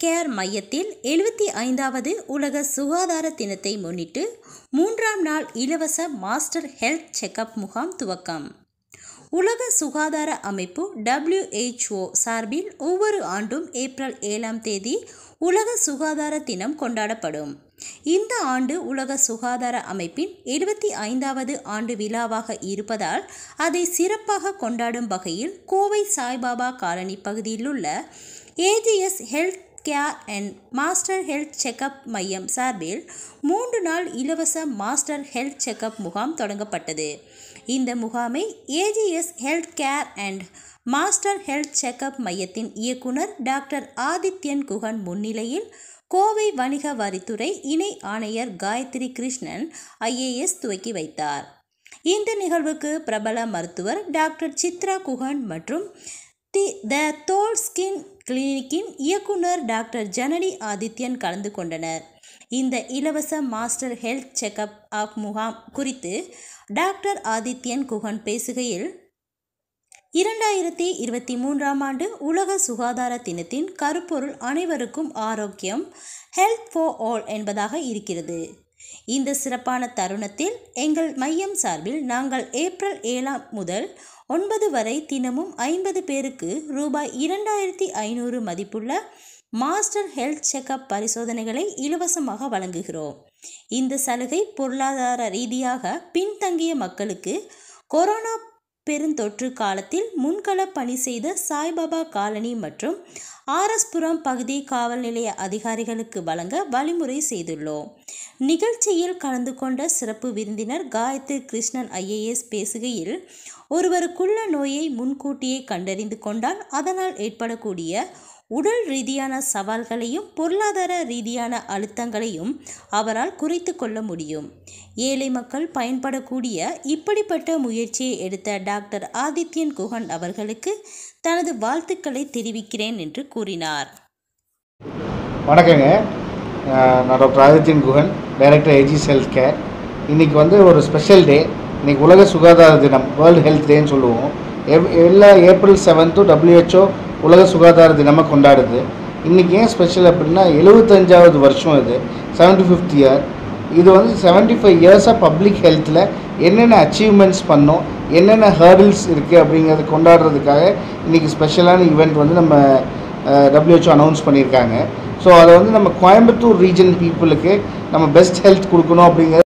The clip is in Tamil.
கேர் மையத்தில் எழுபத்தி ஐந்தாவது உலக சுகாதார தினத்தை முன்னிட்டு மூன்றாம் நாள் இலவச மாஸ்டர் ஹெல்த் செக்கப் முகாம் துவக்கம் உலக சுகாதார அமைப்பு WHO சார்பில் ஒவ்வொரு ஆண்டும் ஏப்ரல் ஏழாம் தேதி உலக சுகாதார தினம் கொண்டாடப்படும் இந்த ஆண்டு உலக சுகாதார அமைப்பின் எழுபத்தி ஐந்தாவது ஆண்டு விழாவாக இருப்பதால் அதை சிறப்பாக கொண்டாடும் வகையில் கோவை சாய்பாபா காலனி பகுதியிலுள்ள AGS health care and master health checkup மையம் சார்பில் மூன்று நாள் இலவச மாஸ்டர் ஹெல்த் செக்கப் முகாம் தொடங்கப்பட்டது இந்த முகாமை AGS health care and master health checkup மையத்தின் இயக்குனர் டாக்டர் ஆதித்யன் குகன் முன்னிலையில் கோவை வணிக வரித்துறை இணை ஆணையர் காயத்ரி கிருஷ்ணன் ஐஏஎஸ் துவக்கி வைத்தார் இந்த நிகழ்வுக்கு பிரபல மருத்துவர் டாக்டர் சித்ரா குகன் மற்றும் தி த தோல் ஸ்கின் கிளினிக்கின் இயக்குனர் டாக்டர் ஜனனி ஆதித்யன் கலந்து கொண்டனர் இந்த இலவச மாஸ்டர் ஹெல்த் செக்கப் ஆப் முகாம் குறித்து டாக்டர் ஆதித்யன் குகன் பேசுகையில் இரண்டாயிரத்தி இருபத்தி மூன்றாம் ஆண்டு உலக சுகாதார தினத்தின் கருப்பொருள் அனைவருக்கும் ஆரோக்கியம் ஹெல்த் ஃபார் ஆல் என்பதாக இருக்கிறது இந்த சிறப்பான தருணத்தில் எங்கள் மையம் சார்பில் நாங்கள் ஏப்ரல் ஏழாம் முதல் ஒன்பது வரை தினமும் ஐம்பது பேருக்கு ரூபாய் இரண்டாயிரத்தி ஐநூறு மதிப்புள்ள மாஸ்டர் ஹெல்த் செக்கப் பரிசோதனைகளை இலவசமாக வழங்குகிறோம் இந்த சலுகை பொருளாதார ரீதியாக பின்தங்கிய மக்களுக்கு கொரோனா பெருந்தொற்று காலத்தில் முன்கள பணி செய்த சாய்பாபா காலனி மற்றும் ஆர்எஸ்புரம் பகுதி காவல் நிலைய அதிகாரிகளுக்கு வழங்க வழிமுறை செய்துள்ளோம் நிகழ்ச்சியில் கலந்து கொண்ட சிறப்பு விருந்தினர் காயத்ரி கிருஷ்ணன் ஐஏஎஸ் பேசுகையில் ஒருவருக்குள்ள நோயை முன்கூட்டியே கண்டறிந்து கொண்டால் அதனால் ஏற்படக்கூடிய உடல் ரீதியான சவால்களையும் பொருளாதார ரீதியான அழுத்தங்களையும் அவரால் குறைத்து கொள்ள முடியும் ஏழை மக்கள் பயன்படக்கூடிய இப்படிப்பட்ட முயற்சியை எடுத்த டாக்டர் ஆதித்யன் குஹன் அவர்களுக்கு தனது வாழ்த்துக்களை தெரிவிக்கிறேன் என்று கூறினார் வணக்கங்க அஹ் நான் doctor Adithyan Guhan director AGS health care இன்றைக்கி வந்து ஒரு ஸ்பெஷல் டே இன்றைக்கி உலக சுகாதார தினம் வேர்ல்டு ஹெல்த் டேன்னு சொல்லுவோம் எவ் எல்லா ஏப்ரல் செவன்த்து WHO உலக சுகாதார தினமாக கொண்டாடுது இன்றைக்கி ஏன் ஸ்பெஷல் அப்படின்னா எழுபத்தஞ்சாவது வருஷம் இது செவன்டி ஃபிஃப்த் இயர் இது வந்து செவன்டி ஃபைவ் இயர்ஸாக பப்ளிக் ஹெல்த்தில் என்னென்ன அச்சீவ்மெண்ட்ஸ் பண்ணோம் என்னென்ன ஹேர்டில்ஸ் இருக்குது அப்படிங்கிறத கொண்டாடுறதுக்காக இன்றைக்கி ஸ்பெஷலான ஈவெண்ட் வந்து நம்ம WHO அனௌன்ஸ் பண்ணியிருக்காங்க ஸோ அதை வந்து நம்ம கோயம்புத்தூர் ரீஜன் பீப்புளுக்கு நம்ம பெஸ்ட் ஹெல்த் கொடுக்கணும் அப்படிங்கிறது